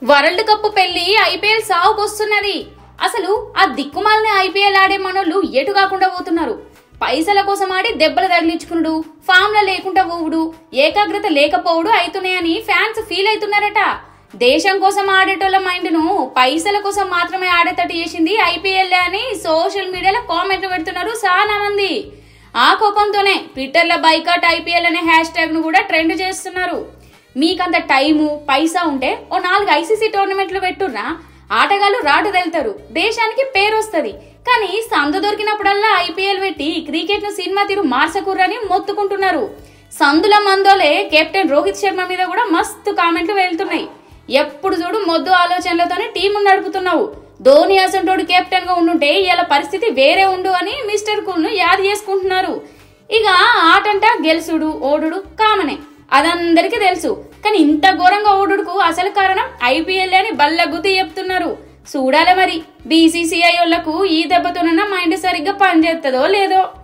world cup పెళ్లి IPL సాగుకొస్తున్నది అసలు ఆ దిక్కుమాలని ఐపీఎల్ ఆడే మనోళ్ళు ఎటు కాకుండా పోతున్నారు పైసల కోసం ఆడి దెబ్బలు తగిలించుకునుడు ఫామ్ల లేకుండా పోవుడు ఏకాగ్రత లేకపోవుడు అవుతున్నాయని ఫ్యాన్స్ ఫీల్ అవుతున్నారట దేశం కోసం ఆడేటోళ్ళ మైండ్ ను పైసల కోసం మాత్రమే ఆడేటట్టు చేసింది ఐపీఎల్ అని సోషల్ మీడియాలో కామెంట్లు పెడుతున్నారు చాలా మంది ఆ కోపంతోనే ట్విట్టర్లో బైకాట్ ఐపీఎల్ అనే హ్యాష్ ట్యాగ్ ను కూడా ట్రెండ్ చేస్తున్నారు మీకంత టైము పైసా ఉంటే ఓ నాలుగు ఐసీసీ టోర్నమెంట్లు పెట్టుర్రా ఆటగాళ్ళు రాటు వెళ్తారు దేశానికి పేరు వస్తుంది కానీ సందు దొరికినప్పుడల్లా ఐపీఎల్ పెట్టి క్రికెట్ ను సినిమా తీరు మార్చకూరని మొత్తుకుంటున్నారు సందుల మందోలే కెప్టెన్ రోహిత్ శర్మ మీద కూడా మస్తు కామెంట్లు వెళ్తున్నాయి ఎప్పుడు చూడు మొద్దు ఆలోచనలతోనే టీము నడుపుతున్నావు ధోని అసంటోడు కెప్టెన్ గా ఉండుంటే ఇలా పరిస్థితి వేరే ఉండు అని మిస్టర్ కూల్ ను యాద్ చేసుకుంటున్నారు ఇక ఆటంట గెలుసుడు ఓడుడు కామనే అదందరికీ తెలుసు కానీ ఇంత ఘోరంగా ఓడుడుకు అసలు కారణం ఐపీఎల్ అని బల్లగుద్ది చెప్తున్నారు చూడాలి మరి బీసీసీఐ వాళ్ళకు ఈ దెబ్బతోనన్నా మైండ్ సరిగ్గా పనిచేస్తుందో లేదో